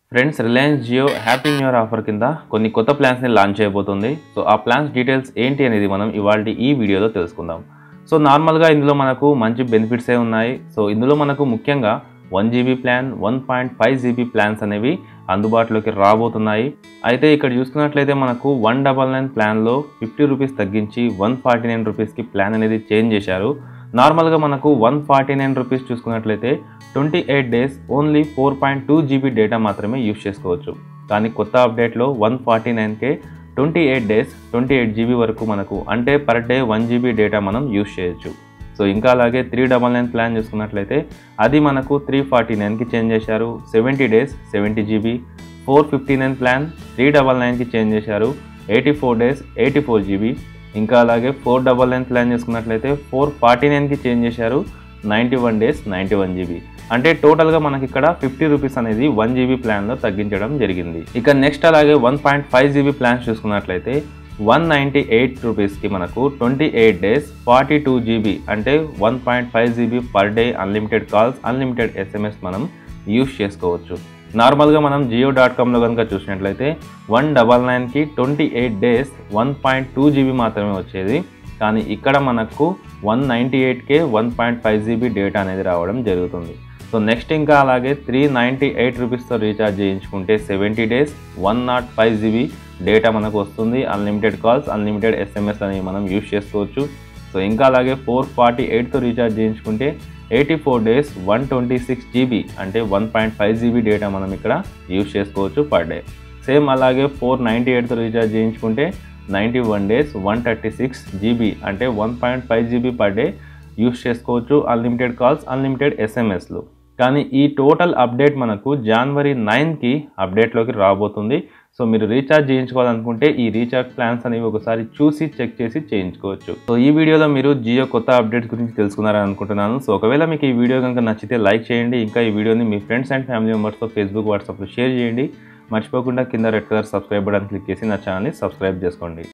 friends Reliance Jio happy new year offer కింద కొన్ని కొత్త ప్లాన్స్ని లాంచ్ చేయబోతుంది సో ఆ ప్లాన్స్ డీటెయిల్స్ ఏంటి అనేది మనం ఇవాళ ఈ వీడియోలో తెలుసుకుందాం సో నార్మల్గా ఇందులో మనకు మంచి బెనిఫిట్సే ఉన్నాయి సో ఇందులో మనకు ముఖ్యంగా one GB plan one point five GB plans అనేవి అందుబాటులోకి రాబోతున్నాయి అయితే ఇక్కడ చూసుకున్నట్లయితే మనకు వన్ డబల్ నైన్ ప్లాన్లో ఫిఫ్టీ రూపీస్ తగ్గించి వన్ ఫార్టీ నైన్ రూపీస్కి ప్లాన్ అనేది చేంజ్ చేశారు నార్మల్గా మనకు వన్ ఫార్టీ నైన్ రూపీస్ చూసుకున్నట్లయితే twenty eight days only four point two GB data మాత్రమే యూస్ చేసుకోవచ్చు కానీ కొత్త అప్డేట్లో వన్ ఫార్టీ నైన్కే twenty eight days twenty eight GB వరకు మనకు అంటే per day one GB data మనం యూస్ చేయొచ్చు సో ఇంకా అలాగే త్రీ డబల్ నైన్ ప్లాన్ చూసుకున్నట్లయితే అది మనకు త్రీ ఫార్టీ నైన్కి చేంజ్ చేశారు seventy days seventy GB four fifty nine plan three double నైన్కి చేంజ్ చేశారు eighty four days eighty four GB ఇంకా అలాగే ఫోర్ డబల్ నైన్ ప్లాన్ చేసుకున్నట్లయితే ఫోర్ ఫార్టీ నైన్కి చేంజ్ చేశారు ninety one days ninety one GB అంటే టోటల్గా మనకి ఇక్కడ ఫిఫ్టీ రూపీస్ అనేది వన్ జీబీ ప్లాన్లో తగ్గించడం జరిగింది ఇక నెక్స్ట్ అలాగే one point five GB plans చూసుకున్నట్లయితే వన్ నైంటీ ఎయిట్ రూపీస్కి మనకు twenty eight days forty two GB అంటే one point five GB per day unlimited calls unlimited SMS మనం యూస్ చేసుకోవచ్చు నార్మల్గా మనం జియో డాట్ కామ్లో కనుక చూసినట్లయితే వన్ డబల్ నైన్కి twenty eight days one point two GB మాత్రమే వచ్చేది కానీ ఇక్కడ మనకు వన్ నైంటీ ఎయిట్కే one point five GB data అనేది రావడం జరుగుతుంది సో నెక్స్ట్ ఇంకా అలాగే త్రీ నైంటీ ఎయిట్ రూపీస్తో రీఛార్జ్ చేయించుకుంటే seventy days one nought five GB data మనకు వస్తుంది అన్లిమిటెడ్ కాల్స్ అన్లిమిటెడ్ ఎస్ఎంఎస్ అనేవి మనం యూస్ చేసుకోవచ్చు సో ఇంకా అలాగే ఫోర్ ఫార్టీ ఎయిట్తో రీఛార్జ్ చేయించుకుంటే eighty four days one twenty six GB అంటే one point five GB data మనం ఇక్కడ యూస్ చేసుకోవచ్చు పర్ డే సేమ్ అలాగే ఫోర్ నైంటీ ఎయిట్తో రీఛార్జ్ చేయించుకుంటే ninety one days one thirty six GB అంటే one point five GB per day use చేసుకోవచ్చు unlimited calls unlimited ఎస్ఎంఎస్లు కానీ ఈ టోటల్ అప్డేట్ మనకు జనవరి నైన్కి అప్డేట్లోకి రాబోతుంది సో మీరు రీఛార్జ్ చేయించుకోవాలనుకుంటే ఈ రీఛార్జ్ ప్లాన్స్ అనేవి ఒకసారి చూసి చెక్ చేసి చేయించుకోవచ్చు సో ఈ వీడియోలో మీరు జియో కొత్త అప్డేట్స్ గురించి తెలుసుకున్నారని అనుకుంటున్నాను సో ఒకవేళ మీకు ఈ వీడియో కనుక నచ్చితే లైక్ చేయండి ఇంకా ఈ వీడియోని మీ ఫ్రెండ్స్ అండ్ ఫ్యామిలీ మెంబర్స్తో ఫేస్బుక్ వాట్సాప్లో షేర్ చేయండి మర్చిపోకుండా కింద red colour subscribe button click చేసి నా ఛానల్ని సబ్స్క్రైబ్ చేసుకోండి